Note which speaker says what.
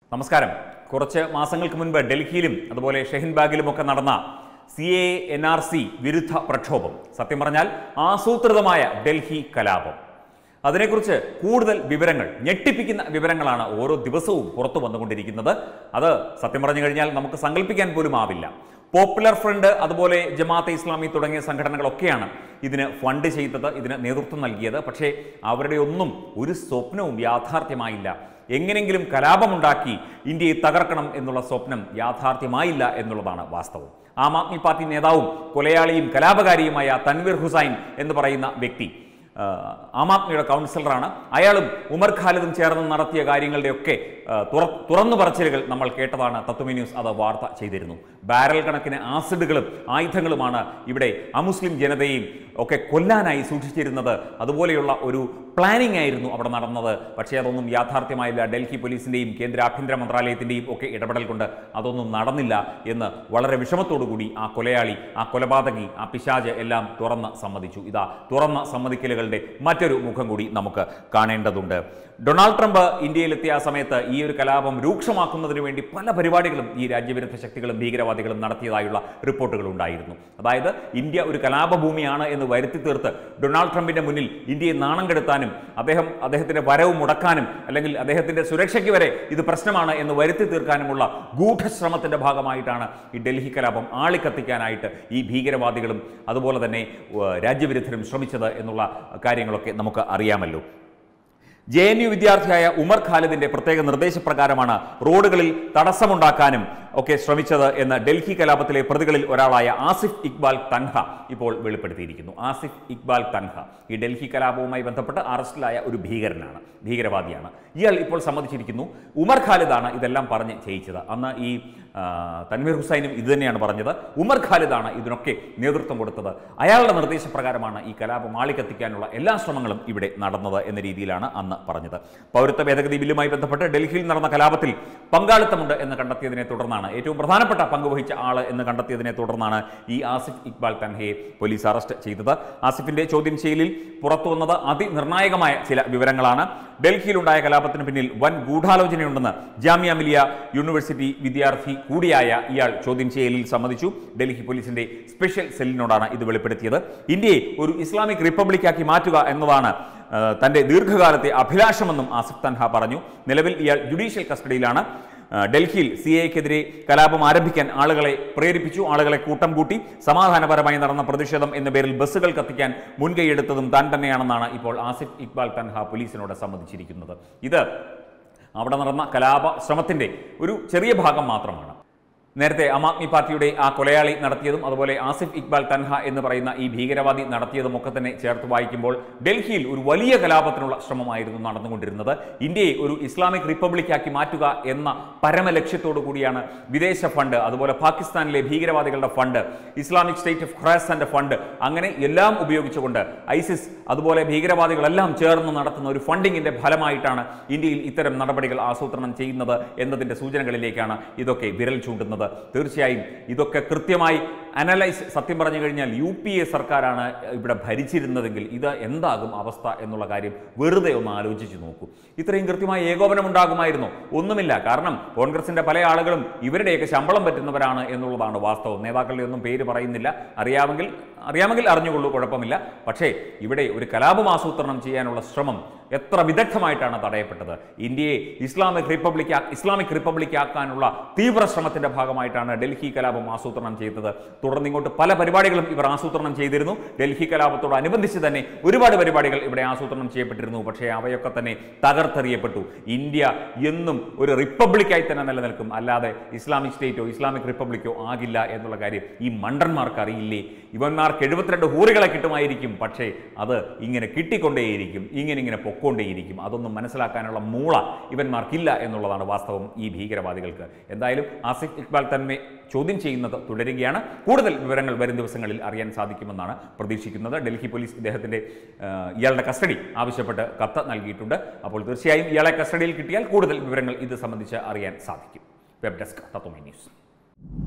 Speaker 1: നമസ്കാരം കുറച്ച് മാസങ്ങൾക്ക് മുൻപ് ഡൽഹിയിലും അതുപോലെ ഷെഹിൻബാഗിലും ഒക്കെ നടന്ന C A N R C വിരുദ്ധ പ്രക്ഷോഭം സത്യം പറഞ്ഞാൽ ആസൂത്രിതമായ ഡൽഹി കലാപം അതിനെക്കുറിച്ച് കൂടുതൽ വിവരങ്ങൾ ഞെട്ടിപ്പിക്കുന്ന വിവരങ്ങളാണ് ഓരോ ദിവസവും പുറത്തു വന്നുകൊണ്ടിരിക്കുന്നത് അത് സത്യം പറഞ്ഞു കഴിഞ്ഞാൽ നമുക്ക് സങ്കല്പിക്കാൻ പോലും ആവില്ല പോപ്പുലർ ഫ്രണ്ട് അതുപോലെ ജമാഅത്തെ ഇസ്ലാമി തുടങ്ങിയ സംഘടനകളൊക്കെയാണ് ഇതിന് ഫണ്ട് ചെയ്തത് ഇതിന് നേതൃത്വം നൽകിയത് പക്ഷേ അവരുടെ ഒന്നും ഒരു സ്വപ്നവും യാഥാർത്ഥ്യമായില്ല എങ്ങനെങ്കിലും കലാപമുണ്ടാക്കി ഇന്ത്യയെ തകർക്കണം എന്നുള്ള സ്വപ്നം യാഥാർത്ഥ്യമായില്ല എന്നുള്ളതാണ് വാസ്തവം ആം ആദ്മി പാർട്ടി നേതാവും കൊലയാളിയും കലാപകാരിയുമായ തൻവീർ ഹുസൈൻ എന്ന് പറയുന്ന വ്യക്തി ആ, ആം ആദ്മിയുടെ കൗൺസിലറാണ് അയാളും ഉമർ ഖാലിദും ചേർന്ന് നടത്തിയ കാര്യങ്ങളുടെയൊക്കെ ആ, തുറ തുറന്നു പറച്ചിലുകൾ നമ്മൾ കേട്ടതാണ് തത്വമി ന്യൂസ് അത് വാർത്ത ചെയ്തിരുന്നു ബാരൽ കണക്കിന് ആസിഡുകളും ആയുധങ്ങളുമാണ് ഇവിടെ അമുസ്ലിം ജനതയെയും ഒക്കെ കൊല്ലാനായി സൂക്ഷിച്ചിരുന്നത് അതുപോലെയുള്ള ഒരു പ്ലാനിംഗ് ആയിരുന്നു അവിടെ നടന്നത് പക്ഷേ അതൊന്നും യാഥാർത്ഥ്യമായില്ല ഡൽഹി പോലീസിന്റെയും കേന്ദ്ര ആഭ്യന്തര മന്ത്രാലയത്തിന്റെയും ഒക്കെ ഇടപെടൽ കൊണ്ട് അതൊന്നും നടന്നില്ല എന്ന് വളരെ വിഷമത്തോടുകൂടി ആ കൊലയാളി ആ കൊലപാതകി ആ പിശാജ് എല്ലാം തുറന്ന് സമ്മതിച്ചു ഇതാ തുറന്ന സമ്മതിക്കലുകളുടെ മറ്റൊരു മുഖം കൂടി നമുക്ക് കാണേണ്ടതുണ്ട് ഡൊണാൾഡ് ട്രംപ് ഇന്ത്യയിലെത്തിയ ആ സമയത്ത് ഈ ഒരു കലാപം രൂക്ഷമാക്കുന്നതിന് വേണ്ടി പല പരിപാടികളും ഈ രാജ്യവിരുദ്ധ ശക്തികളും ഭീകരവാദികളും നടത്തിയതായുള്ള റിപ്പോർട്ടുകൾ ഉണ്ടായിരുന്നു അതായത് ഇന്ത്യ ഒരു കലാപഭൂമിയാണ് എന്ന് വരുത്തി തീർത്ത് ഡൊണാൾഡ് ട്രംപിന്റെ മുന്നിൽ ഇന്ത്യയെ നാണം കെടുത്താനും അദ്ദേഹം അദ്ദേഹത്തിന്റെ വരവ് മുടക്കാനും അല്ലെങ്കിൽ അദ്ദേഹത്തിന്റെ സുരക്ഷയ്ക്ക് വരെ ഇത് പ്രശ്നമാണ് എന്ന് വരുത്തി തീർക്കാനുമുള്ള ഗൂഢശ്രമത്തിന്റെ ഭാഗമായിട്ടാണ് ഈ ഡൽഹി കലാപം ആളിക്കത്തിക്കാനായിട്ട് ഈ ഭീകരവാദികളും അതുപോലെ തന്നെ ഏഹ്, രാജ്യവിരുദ്ധരും ശ്രമിച്ചത് എന്നുള്ള കാര്യങ്ങളൊക്കെ നമുക്ക് അറിയാമല്ലോ ജെ എൻ യു വിദ്യാർത്ഥിയായ ഉമർ ഖാലിദിന്റെ പ്രത്യേക നിർദ്ദേശപ്രകാരമാണ് റോഡുകളിൽ തടസ്സമുണ്ടാക്കാനും ഒക്കെ ശ്രമിച്ചത് എന്ന് ഡൽഹി കലാപത്തിലെ പ്രതികളിൽ ഒരാളായ ആസിഫ് ഇക്ബാൽ തൻഹ ഇപ്പോൾ വെളിപ്പെടുത്തിയിരിക്കുന്നു ആസിഫ് ഇക്ബാൽ തൻഹ ഈ ഡൽഹി കലാപവുമായി ബന്ധപ്പെട്ട് അറസ്റ്റിലായ ഒരു ഭീകരനാണ് ഭീകരവാദിയാണ് ഇയാൾ ഇപ്പോൾ സമ്മതിച്ചിരിക്കുന്നു ഉമർ ഖാലിദാണ് ഇതെല്ലാം പറഞ്ഞ് ചെയ്യിച്ചത് അന്ന് ഈ ആ, തൻവീർ ഹുസൈനും ഇത് തന്നെയാണ് പറഞ്ഞത് ഉമർ ഖാലിദാണ് ഇതിനൊക്കെ നേതൃത്വം കൊടുത്തത് അയാളുടെ നിർദ്ദേശപ്രകാരമാണ് ഈ കലാപം ആളിക്കത്തിക്കാനുള്ള എല്ലാ ശ്രമങ്ങളും ഇവിടെ നടന്നത് എന്ന രീതിയിലാണ് അന്ന് പറഞ്ഞത് പൗരത്വ ഭേദഗതി ബില്ലുമായി ബന്ധപ്പെട്ട് ഡൽഹിയിൽ നടന്ന കലാപത്തിൽ പങ്കാളിത്തമുണ്ട് എന്ന് കണ്ടെത്തിയതിനെ തുടർന്നാണ് ഏറ്റവും പ്രധാനപ്പെട്ട പങ്കുവഹിച്ച ആള് എന്ന് കണ്ടെത്തിയതിനെ തുടർന്നാണ് ഈ ആസിഫ് ഇക്ബാൽ തൻഹയെ പോലീസ് അറസ്റ്റ് ചെയ്തത് ആസിഫിന്റെ ചോദ്യം ചെയ്യലിൽ പുറത്തു വന്നത് അതിനിർണായകമായ ചില വിവരങ്ങളാണ് ഡൽഹിയിലുണ്ടായ കലാപത്തിന് പിന്നിൽ വൻ ഗൂഢാലോചനയുണ്ടെന്ന് ജാമ്യ മിലിയ യൂണിവേഴ്സിറ്റി വിദ്യാർത്ഥി കൂടിയായ ഇയാൾ ചോദ്യം ചെയ്യലിൽ സമ്മതിച്ചു ഡൽഹി പോലീസിന്റെ സ്പെഷ്യൽ സെല്ലിനോടാണ് ഇത് വെളിപ്പെടുത്തിയത് ഇന്ത്യയെ ഒരു ഇസ്ലാമിക് റിപ്പബ്ലിക്കാക്കി മാറ്റുക എന്നതാണ് ആ, തന്റെ ദീർഘകാലത്തെ അഭിലാഷമെന്നും ആസിഫ് തൻഹ പറഞ്ഞു നിലവിൽ ഇയാൾ ജുഡീഷ്യൽ കസ്റ്റഡിയിലാണ് ആ, ഡൽഹിയിൽ സി എക്കെതിരെ കലാപം ആരംഭിക്കാൻ ആളുകളെ പ്രേരിപ്പിച്ചു ആളുകളെ കൂട്ടം കൂട്ടി സമാധാനപരമായി നടന്ന പ്രതിഷേധം എന്ന പേരിൽ ബസ്സുകൾ കത്തിക്കാൻ മുൻകൈയെടുത്തതും താൻ തന്നെയാണെന്നാണ് ഇപ്പോൾ ആസിഫ് ഇക്ബാൽ തൻഹ പോലീസിനോട് സമ്മതിച്ചിരിക്കുന്നത് ഇത് അവിടെ നടന്ന കലാപ ശ്രമത്തിന്റെ ഒരു ചെറിയ ഭാഗം മാത്രമാണ് നേരത്തെ ആം ആദ്മി പാർട്ടിയുടെ ആ കൊലയാളി നടത്തിയതും അതുപോലെ ആസിഫ് ഇക്ബാൽ തൻഹ എന്ന് പറയുന്ന ഈ ഭീകരവാദി നടത്തിയതും ഒക്കെ തന്നെ ചേർത്ത് വായിക്കുമ്പോൾ ഡൽഹിയിൽ ഒരു വലിയ കലാപത്തിനുള്ള ശ്രമമായിരുന്നു നടന്നുകൊണ്ടിരുന്നത് ഇന്ത്യയെ ഒരു ഇസ്ലാമിക് റിപ്പബ്ലിക്കാക്കി മാറ്റുക എന്ന പരമലക്ഷ്യത്തോടു കൂടിയാണ് വിദേശ ഫണ്ട് അതുപോലെ പാകിസ്ഥാനിലെ ഭീകരവാദികളുടെ ഫണ്ട് ഇസ്ലാമിക് സ്റ്റേറ്റ് ഓഫ് ഖുറാസാന്റെ ഫണ്ട് അങ്ങനെ എല്ലാം ഉപയോഗിച്ചുകൊണ്ട് ഐസിസ് അതുപോലെ ഭീകരവാദികളെല്ലാം ചേർന്ന് നടത്തുന്ന ഒരു ഫണ്ടിങ്ങിന്റെ ഫലമായിട്ടാണ് ഇന്ത്യയിൽ ഇത്തരം നടപടികൾ ആസൂത്രണം ചെയ്യുന്നത് എന്നതിന്റെ സൂചനകളിലേക്കാണ് ഇതൊക്കെ വിരൽ ചൂണ്ടുന്നത് തീർച്ചയായും ഇതൊക്കെ കൃത്യമായി അനലൈസ് സത്യം പറഞ്ഞു കഴിഞ്ഞാൽ യു പി എ സർക്കാരാണ് ഇവിടെ ഭരിച്ചിരുന്നതെങ്കിൽ ഇത് എന്താകും അവസ്ഥ എന്നുള്ള കാര്യം വെറുതെ ഒന്ന് ആലോചിച്ച് നോക്കൂ ഇത്രയും കൃത്യമായ ഏകോപനം ഉണ്ടാകുമായിരുന്നോ ഒന്നുമില്ല കാരണം കോൺഗ്രസിന്റെ പല ആളുകളും ഇവരുടെയൊക്കെ ശമ്പളം പറ്റുന്നവരാണ് എന്നുള്ളതാണ് വാസ്തവം നേതാക്കളുടെ ഒന്നും പേര് പറയുന്നില്ല അറിയാമെങ്കിൽ അറിയാമെങ്കിൽ അറിഞ്ഞുകൊള്ളൂ കുഴപ്പമില്ല പക്ഷേ ഇവിടെ ഒരു കലാപം ആസൂത്രണം ചെയ്യാനുള്ള ശ്രമം എത്ര വിദഗ്ധമായിട്ടാണ് തടയപ്പെട്ടത് ഇന്ത്യയെ ഇസ്ലാമിക് റിപ്പബ്ലിക് ഇസ്ലാമിക് റിപ്പബ്ലിക് ആക്കാനുള്ള തീവ്ര ശ്രമത്തിന്റെ ഭാഗമായിട്ടാണ് ഡൽഹി കലാപം ആസൂത്രണം ചെയ്തത് തുടർന്ന് ഇങ്ങോട്ട് പല പരിപാടികളും ഇവർ ആസൂത്രണം ചെയ്തിരുന്നു ഡൽഹി കലാപത്തോടനുബന്ധിച്ച് തന്നെ ഒരുപാട് പരിപാടികൾ ഇവിടെ ആസൂത്രണം ചെയ്യപ്പെട്ടിരുന്നു പക്ഷേ അവയൊക്കെ തന്നെ തകർത്തെറിയപ്പെട്ടു ഇന്ത്യ എന്നും ഒരു റിപ്പബ്ലിക്കായി തന്നെ നിലനിൽക്കും അല്ലാതെ ഇസ്ലാമിക് സ്റ്റേറ്റോ ഇസ്ലാമിക് റിപ്പബ്ലിക്കോ ആകില്ല എന്നുള്ള കാര്യം ഈ മണ്ടന്മാർക്ക് അറിയില്ലേ ഇവന്മാർക്ക് എഴുപത്തിരണ്ട് ഹൂറുകളെ കിട്ടുമായിരിക്കും പക്ഷേ അത് ഇങ്ങനെ കിട്ടിക്കൊണ്ടേയിരിക്കും ഇങ്ങനെ ഇങ്ങനെ പൊക്കോണ്ടേയിരിക്കും അതൊന്നും മനസ്സിലാക്കാനുള്ള മൂള ഇവന്മാർക്കില്ല എന്നുള്ളതാണ് വാസ്തവം ഈ ഭീകരവാദികൾക്ക് എന്തായാലും ആസിഫ് ഇക്ബാൽ തന്നെ ചോദ്യം ചെയ്യുന്നത് തുടരുകയാണ് കൂടുതൽ വിവരങ്ങൾ വരും ദിവസങ്ങളിൽ അറിയാൻ സാധിക്കുമെന്നാണ് പ്രതീക്ഷിക്കുന്നത് ഡൽഹി പോലീസ് ഇദ്ദേഹത്തിന്റെ ആ, ഇയാളുടെ കസ്റ്റഡി ആവശ്യപ്പെട്ട് കത്ത് നൽകിയിട്ടുണ്ട് അപ്പോൾ തീർച്ചയായും ഇയാളെ കസ്റ്റഡിയിൽ കിട്ടിയാൽ കൂടുതൽ വിവരങ്ങൾ ഇത് സംബന്ധിച്ച് അറിയാൻ സാധിക്കും വെബ് ഡെസ്ക് തത്വമൈ ന്യൂസ്